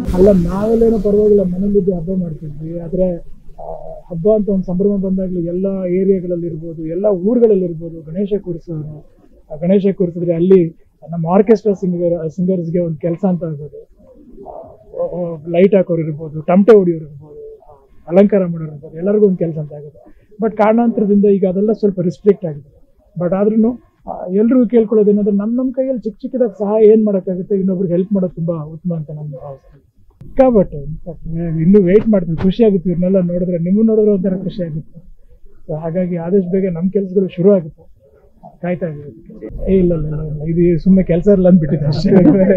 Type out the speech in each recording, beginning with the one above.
ಅಲ್ಲ ನಾವೆಲ್ಲೇನೋ ಪರವಾಗಿಲ್ಲ ಮನೇಲಿದ್ದು ಹಬ್ಬ ಮಾಡ್ತಿದ್ವಿ ಆದರೆ ಹಬ್ಬ ಅಂತ ಒಂದು ಸಂಭ್ರಮ ಬಂದಾಗಲೂ ಎಲ್ಲ ಏರಿಯಾಗಳಲ್ಲಿ ಇರ್ಬೋದು ಎಲ್ಲ ಊರುಗಳಲ್ಲಿ ಇರ್ಬೋದು ಗಣೇಶ ಕೂರಿಸೋರು ಆ ಗಣೇಶ ಕೂರಿಸಿದ್ರೆ ಅಲ್ಲಿ ನಮ್ಮ ಆರ್ಕೆಸ್ಟ್ರಾ ಸಿಂಗರ್ ಸಿಂಗರ್ಸ್ಗೆ ಒಂದು ಕೆಲಸ ಅಂತ ಆಗೋದು ಲೈಟ್ ಹಾಕೋರು ಇರ್ಬೋದು ಟಮಟೆ ಹೊಡಿಯೋರು ಇರ್ಬೋದು ಆ, ಅಲಂಕಾರ ಮಾಡೋರು ಇರ್ಬೋದು ಎಲ್ಲರಿಗೂ ಒಂದು ಕೆಲಸ ಅಂತ ಆಗುತ್ತೆ ಬಟ್ ಕಾರಣಾಂತರದಿಂದ ಈಗ ಅದೆಲ್ಲ ಸ್ವಲ್ಪ ರಿಸ್ಟ್ರಿಕ್ಟ್ ಆಗಿದೆ ಬಟ್ ಆದ್ರೂ ಎಲ್ರಿಗೂ ಕೇಳ್ಕೊಳ್ಳೋದು ಏನಂದ್ರೆ ನಮ್ಮ ನಮ್ಮ ಕೈಯಲ್ಲಿ ಚಿಕ್ಕ ಚಿಕ್ಕದಾಗ ಸಹಾಯ ಏನು ಮಾಡೋಕ್ಕಾಗುತ್ತೆ ಇನ್ನೊಬ್ರಿಗೆ ಹೆಲ್ಪ್ ಮಾಡೋದು ತುಂಬ ಉತ್ತಮ ಅಂತ ನಾನು ಭಾವಿಸ್ತೀನಿ ಸಿಕ್ಕಾಬಟ್ಟೆ ಇನ್ನೂ ವೆಯ್ಟ್ ಮಾಡ್ತೀವಿ ಖುಷಿ ಆಗುತ್ತೆ ಇವ್ರನ್ನೆಲ್ಲ ನೋಡಿದ್ರೆ ನಿಮ್ಮನ್ನು ನೋಡಿದ್ರೆ ಒಂಥರ ಖುಷಿ ಆಗುತ್ತೆ ಸೊ ಹಾಗಾಗಿ ಆದಷ್ಟು ಬೇಗ ನಮ್ಮ ಕೆಲಸಗಳು ಶುರು ಆಗುತ್ತೆ ಕಾಯ್ತಾ ಇದ್ದೀವಿ ಅದಕ್ಕೆ. ಏ ಇಲ್ಲ ಇಲ್ಲ ಇಲ್ಲ ಇಲ್ಲ ಇದು ಸುಮ್ಮನೆ ಕೆಲಸ ಇಲ್ಲ ಅಂದ್ಬಿಟ್ಟಿದೆ ಅಷ್ಟೇ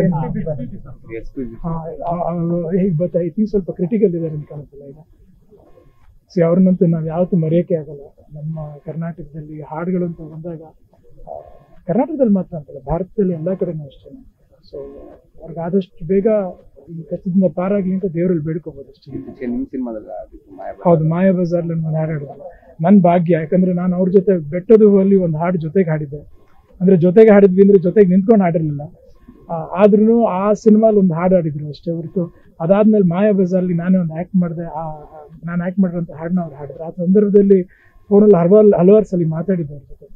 ಹೇಗೆ ಗೊತ್ತಾಯ್ತು ಈಗ ಸ್ವಲ್ಪ ಕ್ರಿಟಿಕಲ್ ಇದ್ದಾರೆ ಅಂತ ಕಾಣುತ್ತಲ್ಲ ಈಗ ಸಿ ಅವ್ರನ್ನಂತೂ ನಾವು ಯಾವತ್ತೂ ಮರೆಯೋಕ್ಕೆ ಆಗಲ್ಲ ನಮ್ಮ ಕರ್ನಾಟಕದಲ್ಲಿ ಹಾಡುಗಳು ಅಂತ ಬಂದಾಗ ಆ, ಕರ್ನಾಟಕದಲ್ಲಿ ಮಾತ್ರ ಅಂತಲ್ಲ ಭಾರತದಲ್ಲಿ ಎಲ್ಲ ಕಡೆನೂ ಅಷ್ಟೇ ಸೊ ಅವ್ರಿಗೆ ಆದಷ್ಟು ಬೇಗ ಈ ಕಷ್ಟದಿಂದ ಪಾರಾಗ್ಲಿ ಅಂತ ದೇವರಲ್ಲಿ ಬೇಡ್ಕೋಬೋದು ಅಷ್ಟೇ ಇತ್ತೀಚೆಗೆ ನಿಮ್ಮ ಸಿನಿಮಾದಲ್ಲಿ ಆಗಿತ್ತು ಮಾಯಾಬಜಾರ್. ಹೌದು ಮಾಯಾ ಬಜಾರ್ಲಿ ಒಂದು ಹಾಡು ಹಾಡಿದೆ ನನ್ನ ಭಾಗ್ಯ ಯಾಕಂದ್ರೆ ನಾನು ಅವ್ರ ಜೊತೆ ಬೆಟ್ಟದ ಹೂವಲ್ಲಿ ಒಂದು ಹಾಡು ಜೊತೆಗೆ ಹಾಡಿದ್ದೆ ಅಂದ್ರೆ ಜೊತೆಗೆ ಹಾಡಿದ್ವಿ ಅಂದ್ರೆ ಜೊತೆಗೆ ನಿಂತ್ಕೊಂಡು ಹಾಡಿರ್ಲಿಲ್ಲ ಆದ್ರೂ ಆ ಸಿನಿಮಾಲಿ ಒಂದು ಹಾಡು ಹಾಡಿದ್ರು ಅಷ್ಟೇ ಹೊರತು ಅದಾದ್ಮೇಲೆ ಮಾಯಾ ಬಜಾರ್ಲಿ ನಾನೇ ಒಂದು ಆ್ಯಕ್ಟ್ ಮಾಡಿದೆ ಆ ನಾನು ಆ್ಯಕ್ಟ್ ಮಾಡಿರೋಂಥ ಹಾಡನ್ನ ಅವ್ರು ಹಾಡಿದ್ರು ಆ ಸಂದರ್ಭದಲ್ಲಿ ಫೋನಲ್ಲಿ ಹಲವಾರು ಹಲವಾರು ಸಲ ಮಾತಾಡಿದ್ದೆ ಅವ್ರ ಜೊತೆ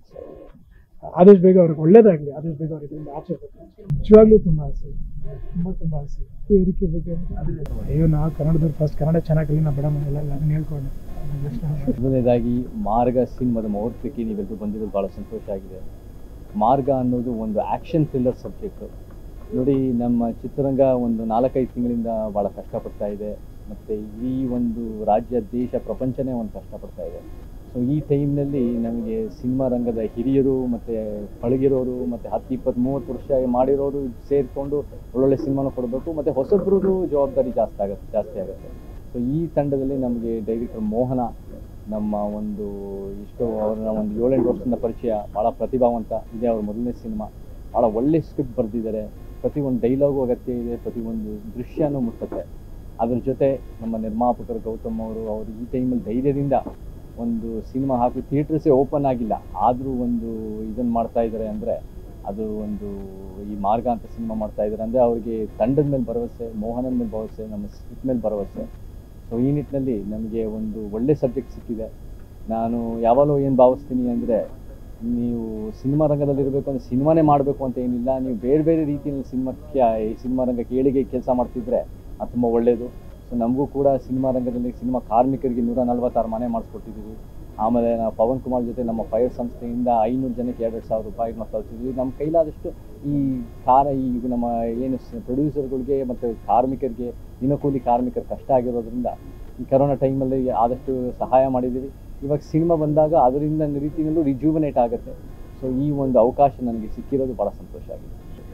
So, ಆದಷ್ಟು ಬೇಗ ಅವ್ರಿಗೆ ಒಳ್ಳೇದಾಗಲಿ ಆದಷ್ಟು ಬೇಗ ಅವ್ರಿಗೆ ಇದರಿಂದ ಆಚೆ ಬರ್ತಾರೆ ನಿಜವಾಗ್ಲೂ ತುಂಬ ಆಸೆ ತುಂಬ ತುಂಬ ಆಸೆ ಏರಿಕೆ ಬಗ್ಗೆ ಅದೇ ಅಯ್ಯೋ ನಾವು ಕನ್ನಡದವ್ರು ಫಸ್ಟ್ ಕನ್ನಡ ಚೆನ್ನಾಗಿ ಕಲಿ ನಾವು ಬಡ ಮನೆಯಲ್ಲ ಅದನ್ನ ಹೇಳ್ಕೊಂಡೆ ಮೊದಲನೇದಾಗಿ ಮಾರ್ಗ ಸಿನಿಮಾದ ಮುಹೂರ್ತಕ್ಕೆ ನೀವೆಲ್ಲರೂ ಬಂದಿರೋದು ಭಾಳ ಸಂತೋಷ ಆಗಿದೆ ಮಾರ್ಗ ಅನ್ನೋದು ಒಂದು ಆ್ಯಕ್ಷನ್ ಥ್ರಿಲ್ಲರ್ ಸಬ್ಜೆಕ್ಟು ನೋಡಿ ನಮ್ಮ ಚಿತ್ರರಂಗ ಒಂದು ನಾಲ್ಕೈದು ತಿಂಗಳಿಂದ ಭಾಳ ಕಷ್ಟಪಡ್ತಾ ಇದೆ ಮತ್ತು ಈ ಒಂದು ರಾಜ್ಯ ದೇಶ ಪ್ರಪಂಚನೇ ಒಂದು ಕಷ್ಟಪಡ್ತಾ ಇದೆ ಸೊ ಈ ಟೈಮ್ನಲ್ಲಿ ನಮಗೆ ಸಿನಿಮಾ ರಂಗದ ಹಿರಿಯರು ಮತ್ತು ಪಳಗಿರೋರು ಮತ್ತು ಹತ್ತು ಇಪ್ಪತ್ತು ಮೂವತ್ತು ವರ್ಷ ಮಾಡಿರೋರು ಸೇರಿಕೊಂಡು ಒಳ್ಳೊಳ್ಳೆ ಸಿನಿಮಾನ ಕೊಡಬೇಕು ಮತ್ತು ಹೊಸಬ್ರದ್ದು ಜವಾಬ್ದಾರಿ ಜಾಸ್ತಿ ಆಗುತ್ತೆ ಜಾಸ್ತಿ ಆಗುತ್ತೆ ಸೊ ಈ ತಂಡದಲ್ಲಿ ನಮಗೆ ಡೈರೆಕ್ಟರ್ ಮೋಹನ ನಮ್ಮ ಒಂದು ಇಷ್ಟು ಅವರ ಒಂದು ಏಳೆಂಟು ವರ್ಷದಿಂದ ಪರಿಚಯ ಭಾಳ ಪ್ರತಿಭಾವಂತ ಇದೆ ಅವ್ರ ಮೊದಲನೇ ಸಿನಿಮಾ ಭಾಳ ಒಳ್ಳೆ ಸ್ಕ್ರಿಪ್ಟ್ ಬರೆದಿದ್ದಾರೆ ಪ್ರತಿಯೊಂದು ಡೈಲಾಗು ಅಗತ್ಯ ಇದೆ ಪ್ರತಿಯೊಂದು ದೃಶ್ಯನೂ ಮುಟ್ಟುತ್ತೆ ಅದ್ರ ಜೊತೆ ನಮ್ಮ ನಿರ್ಮಾಪಕರು ಗೌತಮ್ ಅವರು ಅವರು ಈ ಟೈಮಲ್ಲಿ ಧೈರ್ಯದಿಂದ ಒಂದು ಸಿನಿಮಾ ಹಾಕಿ ಥಿಯೇಟರ್ಸೇ ಓಪನ್ ಆಗಿಲ್ಲ ಆದರೂ ಒಂದು ಇದನ್ನು ಮಾಡ್ತಾ ಇದ್ದಾರೆ ಅಂದರೆ ಅದು ಒಂದು ಈ ಮಾರ್ಗ ಅಂತ ಸಿನಿಮಾ ಮಾಡ್ತಾ ಇದ್ದಾರೆ ಅಂದರೆ ಅವರಿಗೆ ತಂಡದ ಮೇಲೆ ಭರವಸೆ ಮೋಹನನ ಮೇಲೆ ಭರವಸೆ ನಮ್ಮ ಸ್ಕ್ರಿಪ್ಟ್ ಮೇಲೆ ಭರವಸೆ ಸೊ ಈ ನಿಟ್ಟಿನಲ್ಲಿ ನಮಗೆ ಒಂದು ಒಳ್ಳೆ ಸಬ್ಜೆಕ್ಟ್ ಸಿಕ್ಕಿದೆ ನಾನು ಯಾವಾಗಲೂ ಏನು ಭಾವಿಸ್ತೀನಿ ಅಂದರೆ ನೀವು ಸಿನಿಮಾ ರಂಗದಲ್ಲಿರಬೇಕು ಅಂದರೆ ಸಿನಿಮಾನೇ ಮಾಡಬೇಕು ಅಂತ ಏನಿಲ್ಲ ನೀವು ಬೇರೆ ಬೇರೆ ರೀತಿಯಲ್ಲಿ ಸಿನಿಮಾಕ್ಕೆ ಈ ಸಿನಿಮಾ ರಂಗಕ್ಕೆ ಏಳಿಗೆ ಕೆಲಸ ಮಾಡ್ತಿದ್ರೆ ಅದು ತುಂಬ ಒಳ್ಳೆಯದು ಸೊ ನಮಗೂ ಕೂಡ ಸಿನಿಮಾ ರಂಗದಲ್ಲಿ ಸಿನಿಮಾ ಕಾರ್ಮಿಕರಿಗೆ ನೂರ ನಲ್ವತ್ತಾರು ಮನೆ ಮಾಡಿಸ್ಕೊಟ್ಟಿದ್ದೀವಿ ಆಮೇಲೆ ನಾವು ಪವನ್ ಕುಮಾರ್ ಜೊತೆ ನಮ್ಮ ಫೈರ್ ಸಂಸ್ಥೆಯಿಂದ ಐನೂರು ಜನಕ್ಕೆ ಎರಡು ಸಾವಿರ ರೂಪಾಯಿಗಳನ್ನ ಕಳಿಸಿದ್ವಿ ನಮ್ಮ ಕೈಲಾದಷ್ಟು ಈ ಕಾರ ಈ ನಮ್ಮ ಏನು ಪ್ರೊಡ್ಯೂಸರ್ಗಳಿಗೆ ಮತ್ತು ಕಾರ್ಮಿಕರಿಗೆ ದಿನಕೂಲಿ ಕಾರ್ಮಿಕರು ಕಷ್ಟ ಆಗಿರೋದ್ರಿಂದ ಈ ಕರೋನಾ ಟೈಮಲ್ಲಿ ಆದಷ್ಟು ಸಹಾಯ ಮಾಡಿದ್ದೀವಿ ಇವಾಗ ಸಿನಿಮಾ ಬಂದಾಗ ಅದರಿಂದ ರೀತಿಯಲ್ಲೂ ರಿಜ್ಯೂವನೇಟ್ ಆಗುತ್ತೆ ಸೊ ಈ ಒಂದು ಅವಕಾಶ ನನಗೆ ಸಿಕ್ಕಿರೋದು ಭಾಳ ಸಂತೋಷ ಆಗಿದೆ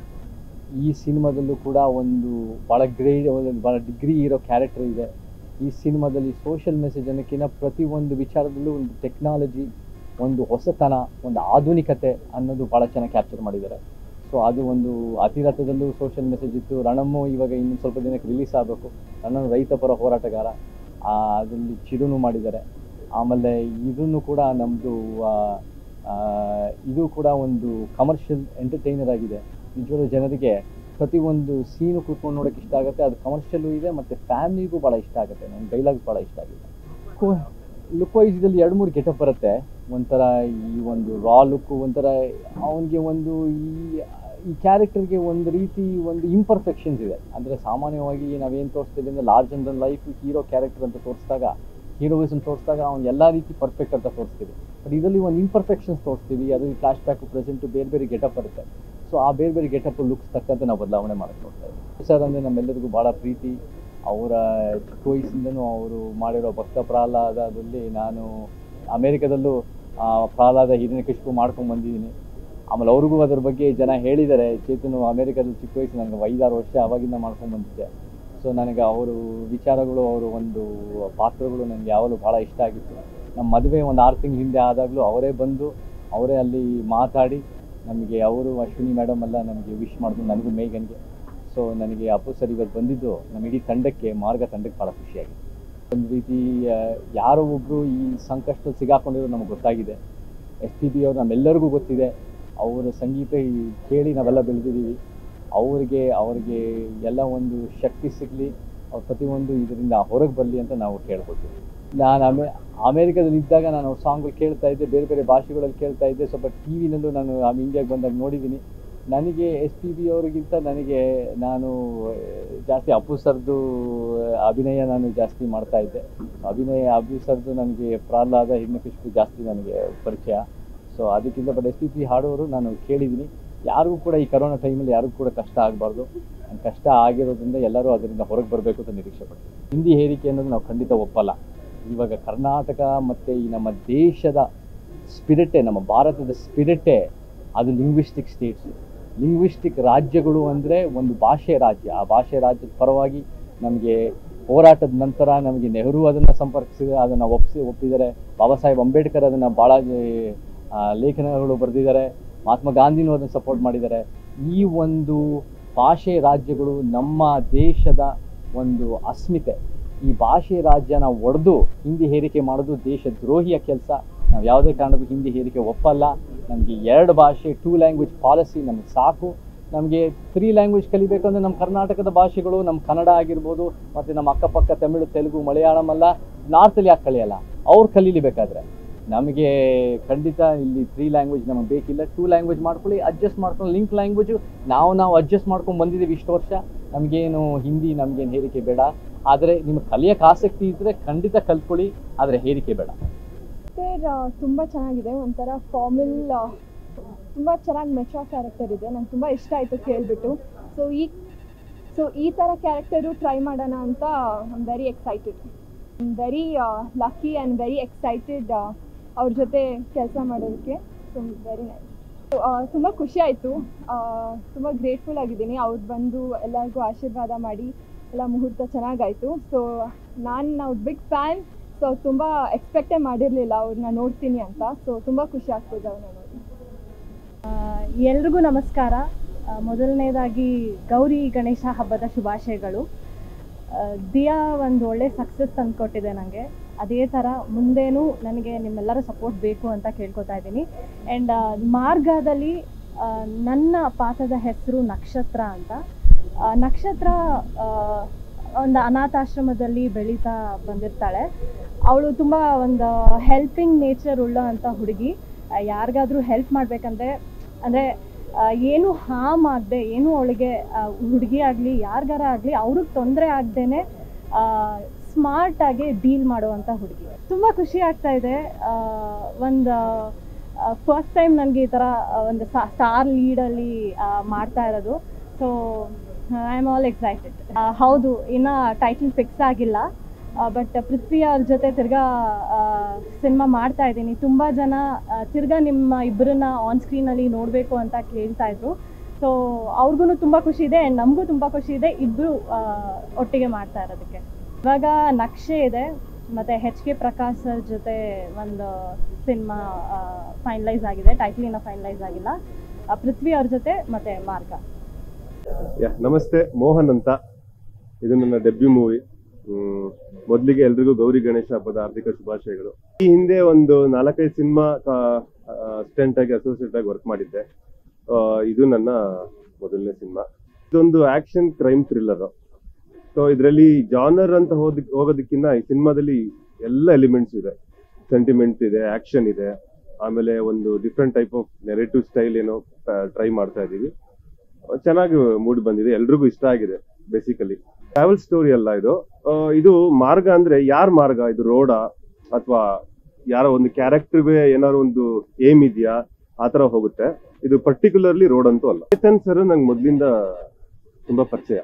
ಈ ಸಿನಿಮಾದಲ್ಲೂ ಕೂಡ ಒಂದು ಭಾಳ ಗ್ರೇಡ್ ಒಂದು ಭಾಳ ಡಿಗ್ರಿ ಇರೋ ಕ್ಯಾರೆಕ್ಟರ್ ಇದೆ ಈ ಸಿನಿಮಾದಲ್ಲಿ ಸೋಷಿಯಲ್ ಮೆಸೇಜ್ ಅನ್ನೋಕ್ಕಿಂತ ಪ್ರತಿಯೊಂದು ವಿಚಾರದಲ್ಲೂ ಒಂದು ಟೆಕ್ನಾಲಜಿ ಒಂದು ಹೊಸತನ ಒಂದು ಆಧುನಿಕತೆ ಅನ್ನೋದು ಭಾಳ ಚೆನ್ನಾಗಿ ಕ್ಯಾಪ್ಚರ್ ಮಾಡಿದ್ದಾರೆ ಸೊ ಅದು ಒಂದು ಅತಿರಥದಲ್ಲೂ ಸೋಷಿಯಲ್ ಮೆಸೇಜ್ ಇತ್ತು ರಣಮ್ಮು ಇವಾಗ ಇನ್ನು ಸ್ವಲ್ಪ ದಿನಕ್ಕೆ ರಿಲೀಸ್ ಆಗಬೇಕು ರಣಮ್ ರೈತ ಪರ ಹೋರಾಟಗಾರ ಆ, ಅದರಲ್ಲಿ ಚಿರುನು ಮಾಡಿದ್ದಾರೆ ಆಮೇಲೆ ಇದನ್ನು ಕೂಡ ನಮ್ಮದು ಇದು ಕೂಡ ಒಂದು ಕಮರ್ಷಿಯಲ್ ಎಂಟರ್ಟೈನರ್ ಆಗಿದೆ ನಿಜವಾದ ಜನರಿಗೆ ಪ್ರತಿಯೊಂದು ಸೀನು ಕೂತ್ಕೊಂಡು ನೋಡೋಕೆ ಇಷ್ಟ ಆಗುತ್ತೆ ಅದು ಕಮರ್ಷಿಯಲ್ಲು ಇದೆ ಮತ್ತು ಫ್ಯಾಮಿಲಿಗೂ ಭಾಳ ಇಷ್ಟ ಆಗುತ್ತೆ ನನ್ನ ಡೈಲಾಗ್ಸ್ ಭಾಳ ಇಷ್ಟ ಆಗಿದೆ ಲುಕ್ ವೈಸ್ ಇದರಲ್ಲಿ ಎರಡು ಮೂರು ಗೆಟಪ್ ಬರುತ್ತೆ ಒಂಥರ ಈ ಒಂದು ರಾ ಲುಕ್ಕು ಒಂಥರ ಅವನಿಗೆ ಒಂದು ಈ ಈ ಕ್ಯಾರೆಕ್ಟರ್ಗೆ ಒಂದು ರೀತಿ ಒಂದು ಇಂಪರ್ಫೆಕ್ಷನ್ಸ್ ಇದೆ ಅಂದರೆ ಸಾಮಾನ್ಯವಾಗಿ ನಾವೇನು ತೋರಿಸ್ತೀವಿ ಅಂದರೆ large and life hero character ಅಂತ ತೋರಿಸಿದಾಗ ಹೀರೋಯಿಸಮ್ ತೋರಿಸಿದಾಗ ಅವ್ನು ಎಲ್ಲ ರೀತಿ ಪರ್ಫೆಕ್ಟ್ ಅಂತ ತೋರಿಸ್ತೀವಿ ಬಟ್ ಇದರಲ್ಲಿ ಒಂದು ಇಂಪರ್ಫೆಕ್ಷನ್ಸ್ ತೋರಿಸ್ತೀವಿ ಅದು ಫ್ಲಾಶ್ ಬ್ಯಾಕು ಪ್ರೆಸೆಂಟು ಬೇರೆ ಬೇರೆ ಗೆಟಪ್ ಬರುತ್ತೆ ಸೊ ಆ ಬೇರೆ ಬೇರೆ ಗೆಟಪ್ ಲುಕ್ಸ್ ತಕ್ಕಂತೆ ನಾವು ಬದಲಾವಣೆ ಮಾಡಕ್ಕೆ ನೋಡ್ತಾ ಇದ್ದೀವಿ ಸರ್ ಅಂದರೆ ನಮ್ಮೆಲ್ಲರಿಗೂ ಭಾಳ ಪ್ರೀತಿ ಅವರ ಚಿಕ್ಕ ವಯಸ್ಸಿಂದನೂ ಅವರು ಮಾಡಿರೋ ಭಕ್ತ ಪ್ರಹ್ಲಾದದಲ್ಲಿ ನಾನು ಅಮೇರಿಕದಲ್ಲೂ ಆ, ಪ್ರಹ್ಲಾದ ಹಿರಣ್ಯಕಶಿಪು ಮಾಡ್ಕೊಂಡು ಬಂದಿದ್ದೀನಿ ಆಮೇಲೆ ಅವ್ರಿಗೂ ಅದ್ರ ಬಗ್ಗೆ ಜನ ಹೇಳಿದ್ದಾರೆ ಚೇತನು ಅಮೇರಿಕದಲ್ಲಿ ಚಿಕ್ಕ ವಯಸ್ಸು ನನಗೆ ಐದಾರು ವರ್ಷ ಅವಾಗಿಂದ ಮಾಡ್ಕೊಂಡು ಬಂದಿದ್ದೆ ಸೊ ನನಗೆ ಅವರು ವಿಚಾರಗಳು ಅವರು ಒಂದು ಪಾತ್ರಗಳು ನನಗೆ ಯಾವಾಗಲೂ ಭಾಳ ಇಷ್ಟ ಆಗಿತ್ತು ನಮ್ಮ ಮದುವೆ ಒಂದು ಆರು ತಿಂಗಳ ಹಿಂದೆ ಆದಾಗಲೂ ಅವರೇ ಬಂದು ಅವರೇ ಅಲ್ಲಿ ಮಾತಾಡಿ ನಮಗೆ ಅವರು ಅಶ್ವಿನಿ ಮೇಡಮ್ ಎಲ್ಲ ನನಗೆ ವಿಶ್ ಮಾಡಿದ್ರು ನನಗೂ ಮೇಘನ್ಗೆ ಸೊ ನನಗೆ ಅಪ್ಪು ಸರ್ ಇವತ್ತು ಬಂದಿದ್ದು ನಮ್ಮ ಇಡೀ ತಂಡಕ್ಕೆ ಮಾರ್ಗ ತಂಡಕ್ಕೆ ಭಾಳ ಖುಷಿಯಾಗಿದೆ ಒಂದು ರೀತಿ ಆ, ಯಾರೋ ಒಬ್ಬರು ಈ ಸಂಕಷ್ಟದಲ್ಲಿ ಸಿಗಾಕೊಂಡಿರೋದು ನಮಗೆ ಗೊತ್ತಾಗಿದೆ ಎಸ್ ಪಿ ಬಿ ಅವರು ನಮ್ಮೆಲ್ಲರಿಗೂ ಗೊತ್ತಿದೆ ಅವರ ಸಂಗೀತ ಈ ಕೇಳಿ ನಾವೆಲ್ಲ ಬೆಳೆದಿದ್ದೀವಿ ಅವರಿಗೆ ಅವರಿಗೆ ಎಲ್ಲ ಒಂದು ಶಕ್ತಿ ಸಿಗಲಿ ಅವ್ರು ಪ್ರತಿಯೊಂದು ಇದರಿಂದ ಹೊರಗೆ ಬರಲಿ ಅಂತ ನಾವು ಕೇಳ್ಕೊತೀವಿ ನಾನು ಅಮೇ ಅಮೇರಿಕಾದಲ್ಲಿ ಇದ್ದಾಗ ನಾನು ಅವ್ರ ಸಾಂಗ್ಗಳು ಕೇಳ್ತಾ ಇದ್ದೆ ಬೇರೆ ಬೇರೆ ಭಾಷೆಗಳಲ್ಲಿ ಕೇಳ್ತಾ ಇದ್ದೆ ಸ್ವಲ್ಪ ಟಿ ವಿನಲ್ಲೂ ನಾನು ಇಂಡಿಯಾಗೆ ಬಂದಾಗ ನೋಡಿದ್ದೀನಿ ನನಗೆ ಎಸ್ ಪಿ ಬಿ ಅವರಿಗಿಂತ ನನಗೆ ನಾನು ಆ, ಜಾಸ್ತಿ ಅಪ್ಪು ಸರ್ದು ಅಭಿನಯ ನಾನು ಜಾಸ್ತಿ ಮಾಡ್ತಾ ಇದ್ದೆ ಅಭಿನಯ ಅಪ್ಪು ಸರ್ದು ನನಗೆ ಪ್ರಹ್ಲಾದ ಹಿರಣ್ಯಕಶಿಪು ಜಾಸ್ತಿ ನನಗೆ ಪರಿಚಯ ಸೊ ಅದಕ್ಕಿಂತ ಬಟ್ ಎಸ್ ಪಿ ಪಿ ಹಾಡೋರು ನಾನು ಕೇಳಿದ್ದೀನಿ ಯಾರಿಗೂ ಕೂಡ ಈ ಕರೋನಾ ಟೈಮಲ್ಲಿ ಯಾರಿಗೂ ಕೂಡ ಕಷ್ಟ ಆಗಬಾರ್ದು ಕಷ್ಟ ಆಗಿರೋದ್ರಿಂದ ಎಲ್ಲರೂ ಅದರಿಂದ ಹೊರಗೆ ಬರಬೇಕು ಅಂತ ನಿರೀಕ್ಷೆ ಪಡ್ತೀವಿ ಹಿಂದಿ ಹೇರಿಕೆ ಅನ್ನೋದು ನಾವು ಖಂಡಿತ ಒಪ್ಪಲ್ಲ ಇವಾಗ ಕರ್ನಾಟಕ ಮತ್ತು ಈ ನಮ್ಮ ದೇಶದ ಸ್ಪಿರಿಟೇ ನಮ್ಮ ಭಾರತದ ಸ್ಪಿರಿಟೇ ಅದು ಲಿಂಗ್ವಿಸ್ಟಿಕ್ ಸ್ಟೇಟ್ಸ್ ಲಿಂಗ್ವಿಸ್ಟಿಕ್ ರಾಜ್ಯಗಳು ಅಂದರೆ ಒಂದು ಭಾಷೆ ರಾಜ್ಯ ಆ ಭಾಷೆ ರಾಜ್ಯದ ಪರವಾಗಿ ನಮಗೆ ಹೋರಾಟದ ನಂತರ ನಮಗೆ ನೆಹರು ಅದನ್ನು ಸಂಪರ್ಕಿಸಿದೆ ಅದನ್ನು ಒಪ್ಪಿಸಿ ಒಪ್ಪಿದ್ದಾರೆ ಬಾಬಾ ಸಾಹೇಬ್ ಅಂಬೇಡ್ಕರ್ ಅದನ್ನು ಭಾಳ ಆ, ಲೇಖನಗಳು ಬರೆದಿದ್ದಾರೆ ಮಹಾತ್ಮ ಗಾಂಧಿನೂ ಅದನ್ನು ಸಪೋರ್ಟ್ ಮಾಡಿದ್ದಾರೆ ಈ ಒಂದು ಭಾಷೆ ರಾಜ್ಯಗಳು ನಮ್ಮ ದೇಶದ ಒಂದು ಅಸ್ಮಿತೆ ಈ ಭಾಷೆ ರಾಜ್ಯನ ಒಡೆದು ಹಿಂದಿ ಹೇರಿಕೆ ಮಾಡೋದು ದೇಶ ದ್ರೋಹಿಯ ಕೆಲಸ ನಾವು ಯಾವುದೇ ಕಾರಣಕ್ಕೂ ಹಿಂದಿ ಹೇರಿಕೆ ಒಪ್ಪಲ್ಲ ನಮಗೆ ಎರಡು ಭಾಷೆ ಟೂ ಲ್ಯಾಂಗ್ವೇಜ್ ಪಾಲಿಸಿ ನಮಗೆ ಸಾಕು ನಮಗೆ ತ್ರೀ ಲ್ಯಾಂಗ್ವೇಜ್ ಕಲಿಬೇಕಂದ್ರೆ ನಮ್ಮ ಕರ್ನಾಟಕದ ಭಾಷೆಗಳು ನಮ್ಮ ಕನ್ನಡ ಆಗಿರ್ಬೋದು ಮತ್ತು ನಮ್ಮ ಅಕ್ಕಪಕ್ಕ ತಮಿಳು ತೆಲುಗು ಮಲಯಾಳಂ ಅಲ್ಲ ನಾರ್ತಲ್ಲಿ ಯಾಕೆ ಕಲಿಯಲ್ಲ ಅವ್ರು ಕಲೀಲಿ ಬೇಕಾದ್ರೆ ನಮಗೆ ಖಂಡಿತ ಇಲ್ಲಿ ತ್ರೀ ಲ್ಯಾಂಗ್ವೇಜ್ ನಮಗೆ ಬೇಕಿಲ್ಲ ಟೂ ಲ್ಯಾಂಗ್ವೇಜ್ ಮಾಡ್ಕೊಳ್ಳಿ ಅಡ್ಜಸ್ಟ್ ಮಾಡ್ಕೊಂಡು ಲಿಂಕ್ ಲ್ಯಾಂಗ್ವೇಜು ನಾವು ನಾವು ಅಡ್ಜಸ್ಟ್ ಮಾಡ್ಕೊಂಡು ಬಂದಿದ್ದೀವಿ ಇಷ್ಟು ವರ್ಷ ನಮಗೇನು ಹಿಂದಿ ನಮಗೇನು ಹೇರಿಕೆ ಬೇಡ ಆದರೆ ನಿಮಗೆ ಕಲಿಯೋಕ್ಕೆ ಆಸಕ್ತಿ ಇದ್ದರೆ ಖಂಡಿತ ಕಲ್ತ್ಕೊಳ್ಳಿ ಆದರೆ ಹೇರಿಕೆ ಬೇಡ ಕ್ಯಾರೆಕ್ಟರ್ ತುಂಬ ಚೆನ್ನಾಗಿದೆ ಒಂಥರ ಫಾರ್ಮಲ್ ತುಂಬ ಚೆನ್ನಾಗಿ ಮೆಚೋ ಕ್ಯಾರೆಕ್ಟರ್ ಇದೆ ನಂಗೆ ತುಂಬ ಇಷ್ಟ ಆಯಿತು ಕೇಳಿಬಿಟ್ಟು ಸೊ ಈ ಸೊ ಈ ಥರ ಕ್ಯಾರೆಕ್ಟರು ಟ್ರೈ ಮಾಡೋಣ ಅಂತ I'm very excited very lucky and very excited ಅವ್ರ ಜೊತೆ ಕೆಲಸ ಮಾಡೋದಕ್ಕೆ ಸೊ ವೆರಿ ನೈಸ್ ತುಂಬ ಖುಷಿ ಆಯಿತು ತುಂಬ ಗ್ರೇಟ್ಫುಲ್ ಆಗಿದ್ದೀನಿ ಅವ್ರು ಬಂದು ಎಲ್ಲರಿಗೂ ಆಶೀರ್ವಾದ ಮಾಡಿ ಎಲ್ಲ ಮುಹೂರ್ತ ಚೆನ್ನಾಗಾಯಿತು ಸೊ ನಾನು ಅವ್ರ ಬಿಗ್ ಫ್ಯಾನ್ ಸೊ ತುಂಬ ಎಕ್ಸ್ಪೆಕ್ಟೇ ಮಾಡಿರಲಿಲ್ಲ ಅವ್ರನ್ನ ನೋಡ್ತೀನಿ ಅಂತ ಸೊ ತುಂಬ ಖುಷಿ ಆಗ್ತಿದೆ ಅವ್ರನ್ನ ನೋಡಿ ಎಲ್ರಿಗೂ ನಮಸ್ಕಾರ ಆ, ಮೊದಲನೇದಾಗಿ ಗೌರಿ ಗಣೇಶ ಹಬ್ಬದ ಶುಭಾಶಯಗಳು ಆ, ದಿಯಾ ಒಂದು ಒಳ್ಳೆ ಸಕ್ಸಸ್ ತಂದುಕೊಟ್ಟಿದೆ ನನಗೆ ಅದೇ ಥರ ಮುಂದೇನೂ ನನಗೆ ನಿಮ್ಮೆಲ್ಲರ ಸಪೋರ್ಟ್ ಬೇಕು ಅಂತ ಕೇಳ್ಕೊತಾ ಇದ್ದೀನಿ ಆ್ಯಂಡ್ ಮಾರ್ಗದಲ್ಲಿ ಆ, ನನ್ನ ಪಾತ್ರದ ಹೆಸರು ನಕ್ಷತ್ರ ಅಂತ ಆ, ನಕ್ಷತ್ರ ಆ, ಒಂದು ಅನಾಥಾಶ್ರಮದಲ್ಲಿ ಬೆಳೀತಾ ಬಂದಿರ್ತಾಳೆ ಅವಳು ತುಂಬ ಒಂದು ಹೆಲ್ಪಿಂಗ್ ನೇಚರ್ ಉಳ್ಳೋ ಅಂಥ ಹುಡುಗಿ ಯಾರಿಗಾದ್ರೂ ಹೆಲ್ಪ್ ಮಾಡಬೇಕಂದ್ರೆ ಅಂದರೆ ಏನು ಹಾಮ್ ಆಗದೆ ಏನು ಅವಳಿಗೆ ಹುಡುಗಿ ಆಗಲಿ ಯಾರಿಗಾರ ಆಗಲಿ ಅವ್ರಿಗೆ ತೊಂದರೆ ಆಗ್ದೇ ಸ್ಮಾರ್ಟಾಗಿ ಡೀಲ್ ಮಾಡುವಂಥ ಹುಡುಗಿ ತುಂಬ ಖುಷಿ ಆಗ್ತಾ ಇದೆ ಒಂದು ಫಸ್ಟ್ ಟೈಮ್ ನನಗೆ ಈ ಥರ ಒಂದು ಸ್ಟಾರ್ ಲೀಡಲ್ಲಿ ಮಾಡ್ತಾ ಇರೋದು so I am all excited ಹೌದು ಇನ್ನು ಟೈಟಲ್ ಫಿಕ್ಸ್ ಆಗಿಲ್ಲ ಬಟ್ ಪೃಥ್ವಿ ಅವ್ರ ಜೊತೆ ತಿರ್ಗಾ ಸಿನಿಮಾ ಮಾಡ್ತಾ ಇದ್ದೀನಿ ತುಂಬ ಜನ ಆ, ತಿರ್ಗಾ ನಿಮ್ಮ ಇಬ್ಬರನ್ನ ಆನ್ ಸ್ಕ್ರೀನಲ್ಲಿ ನೋಡಬೇಕು ಅಂತ ಕೇಳ್ತಾ ಇದ್ರು ಸೊ ಅವ್ರಿಗೂ ತುಂಬ ಖುಷಿ ಇದೆ ಆ್ಯಂಡ್ ನಮಗೂ ತುಂಬ ಖುಷಿ ಇದೆ ಇಬ್ಬರು ಒಟ್ಟಿಗೆ ಮಾಡ್ತಾ ಇರೋದಕ್ಕೆ ಇವಾಗ ನಕ್ಷೆ ಇದೆ ಮತ್ತು ಎಚ್ ಕೆ ಪ್ರಕಾಶ್ ಸರ್ ಜೊತೆ ಒಂದು ಸಿನಿಮಾ ಫೈನಲೈಸ್ ಆಗಿದೆ ಟೈಟ್ಲ್ ಇನ್ನೂ ಫೈನಲೈಸ್ ಆಗಿಲ್ಲ ಆ, ಪೃಥ್ವಿ ಅವ್ರ ಜೊತೆ ಮತ್ತು ಮಾರ್ಗ ಯಾ ನಮಸ್ತೆ ಮೋಹನ್ ಅಂತ ಇದು ನನ್ನ ಡೆಬ್ಯೂ ಮೂವಿ ಮೊದಲಿಗೆ ಎಲ್ರಿಗೂ ಗೌರಿ ಗಣೇಶ ಹಬ್ಬದ ಆರ್ಥಿಕ ಶುಭಾಶಯಗಳು ಈ ಹಿಂದೆ ಒಂದು ನಾಲ್ಕೈದು ಸಿನಿಮಾ ಅಸಿಸ್ಟೆಂಟ್ ಆಗಿ ಅಸೋಸಿಯೇಟ್ ಆಗಿ ವರ್ಕ್ ಮಾಡಿದ್ದೆ ಆ, ಇದು ನನ್ನ ಮೊದಲನೇ ಸಿನಿಮಾ ಇದೊಂದು ಆಕ್ಷನ್ ಕ್ರೈಮ್ ಥ್ರಿಲ್ಲರ್ ಸೊ ಇದರಲ್ಲಿ ಜಾನರ್ ಅಂತ ಹೋದ ಹೋಗೋದಕ್ಕಿಂತ ಈ ಸಿನಿಮಾದಲ್ಲಿ ಎಲ್ಲ ಎಲಿಮೆಂಟ್ಸ್ ಇದೆ ಸೆಂಟಿಮೆಂಟ್ ಇದೆ ಆಕ್ಷನ್ ಇದೆ ಆಮೇಲೆ ಒಂದು different type of narrative style ಏನೋ ಟ್ರೈ ಮಾಡ್ತಾ ಇದೀವಿ ಚೆನ್ನಾಗಿ ಮೂಡಿ ಬಂದಿದೆ ಎಲ್ರಿಗೂ ಇಷ್ಟ ಆಗಿದೆ ಬೇಸಿಕಲಿ ಟ್ರಾವೆಲ್ ಸ್ಟೋರಿ ಅಲ್ಲ ಇದು ಆ, ಇದು ಮಾರ್ಗ ಅಂದ್ರೆ ಯಾರ್ ಮಾರ್ಗ ಇದು ರೋಡಾ ಅಥವಾ ಯಾರೋ ಒಂದು ಕ್ಯಾರೆಕ್ಟರ್ಗೆ ಏನಾದ್ರು ಒಂದು ಏಮ್ ಇದೆಯಾ ಆ ತರ ಹೋಗುತ್ತೆ ಇದು ಪರ್ಟಿಕ್ಯುಲರ್ಲಿ ರೋಡ್ ಅಂತೂ ಅಲ್ಲ ಚೇತನ್ ಸರ್ ನಂಗೆ ಮೊದ್ಲಿಂದ ತುಂಬಾ ಪರಿಚಯ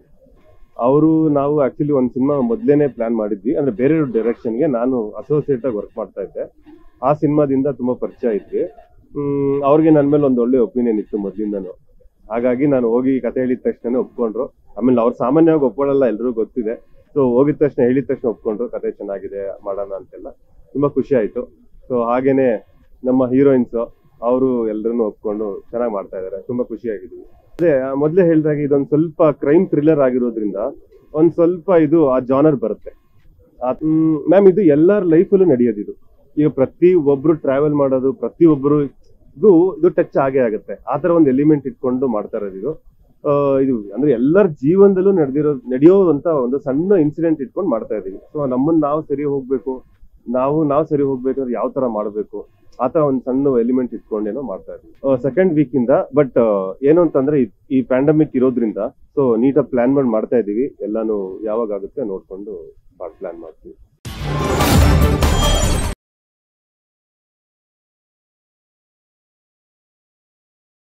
ಅವರು ನಾವು ಆಕ್ಚುಲಿ ಒಂದು ಸಿನಿಮಾ ಮೊದ್ಲೇನೆ ಪ್ಲಾನ್ ಮಾಡಿದ್ವಿ ಅಂದ್ರೆ ಬೇರೆ ಡೈರೆಕ್ಷನ್ಗೆ ನಾನು ಅಸೋಸಿಯೇಟ್ ಆಗಿ ವರ್ಕ್ ಮಾಡ್ತಾ ಇದ್ದೆ ಆ ಸಿನಿಮಾದಿಂದ ತುಂಬಾ ಪರಿಚಯ ಇದ್ವಿ ಹ್ಮ್ ಅವ್ರಿಗೆ ನನ್ನ ಮೇಲೆ ಒಂದು ಒಳ್ಳೆ ಒಪಿನಿಯನ್ ಇತ್ತು ಮೊದ್ಲಿಂದನು ಹಾಗಾಗಿ ನಾನು ಹೋಗಿ ಕತೆ ಹೇಳಿದ ತಕ್ಷಣ ಒಪ್ಕೊಂಡ್ರು ಆಮೇಲೆ ಅವ್ರು ಸಾಮಾನ್ಯವಾಗಿ ಒಪ್ಕೊಳ್ಳಲ್ಲ ಎಲ್ರಿಗೂ ಗೊತ್ತಿದೆ ಸೊ ಹೋಗಿದ ತಕ್ಷಣ ಹೇಳಿದ ತಕ್ಷಣ ಒಪ್ಕೊಂಡ್ರು ಕತೆ ಚೆನ್ನಾಗಿದೆ ಮಾಡೋಣ ಅಂತೆಲ್ಲ ತುಂಬಾ ಖುಷಿ ಆಯ್ತು ಸೊ ಹಾಗೇನೆ ನಮ್ಮ ಹೀರೋಯಿನ್ಸ್ ಅವರು ಎಲ್ಲರನ್ನು ಒಪ್ಕೊಂಡು ಚೆನ್ನಾಗಿ ಮಾಡ್ತಾ ಇದಾರೆ ತುಂಬಾ ಖುಷಿ ಆಗಿದ್ವಿ ಅದೇ ಮೊದಲೇ ಹೇಳಿದಾಗ ಇದೊಂದು ಸ್ವಲ್ಪ ಕ್ರೈಮ್ ಥ್ರಿಲ್ಲರ್ ಆಗಿರೋದ್ರಿಂದ ಒಂದ್ ಸ್ವಲ್ಪ ಇದು ಆ ಜಾನರ್ ಬರುತ್ತೆ ಮ್ಯಾಮ್ ಇದು ಎಲ್ಲರ ಲೈಫಲ್ಲೂ ನಡೆಯೋದು ಇದು ಈಗ ಪ್ರತಿ ಒಬ್ರು ಟ್ರಾವೆಲ್ ಮಾಡೋದು ಪ್ರತಿ ಒಬ್ರು ಇದು ಇದು ಟಚ್ ಆಗೇ ಆಗುತ್ತೆ ಆ ತರ ಒಂದು ಎಲಿಮೆಂಟ್ ಇಟ್ಕೊಂಡು ಮಾಡ್ತಾ ಇರೋದು ಇದು ಆ, ಇದು ಅಂದ್ರೆ ಎಲ್ಲರ ಜೀವನದಲ್ಲೂ ನಡೆದಿರೋ ನಡೆಯೋವಂತ ಒಂದು ಸಣ್ಣ ಇನ್ಸಿಡೆಂಟ್ ಇಟ್ಕೊಂಡು ಮಾಡ್ತಾ ಇದೀವಿ ಸೊ ನಮ್ಮನ್ನ ನಾವು ಸರಿ ಹೋಗ್ಬೇಕು ನಾವು ನಾವು ಸರಿ ಹೋಗ್ಬೇಕಾದ್ರೆ ಯಾವ ತರ ಮಾಡ್ಬೇಕು ಆ ತರ ಒಂದು ಸಣ್ಣ ಎಲಿಮೆಂಟ್ ಇಟ್ಕೊಂಡೇನೋ ಮಾಡ್ತಾ ಇದೀವಿ ಸೆಕೆಂಡ್ ವೀಕ್ ಇಂದ ಬಟ್ ಏನು ಅಂತಂದ್ರೆ ಈ- ಈ ಪ್ಯಾಂಡಮಿಕ್ ಇರೋದ್ರಿಂದ ಸೊ ನೀಟಾಗಿ ಪ್ಲಾನ್ ಮಾಡಿ ಮಾಡ್ತಾ ಇದೀವಿ ಎಲ್ಲಾನು ಯಾವಾಗ ಆಗುತ್ತೆ ನೋಡ್ಕೊಂಡು ಪ್ಲಾನ್ ಮಾಡ್ತೀವಿ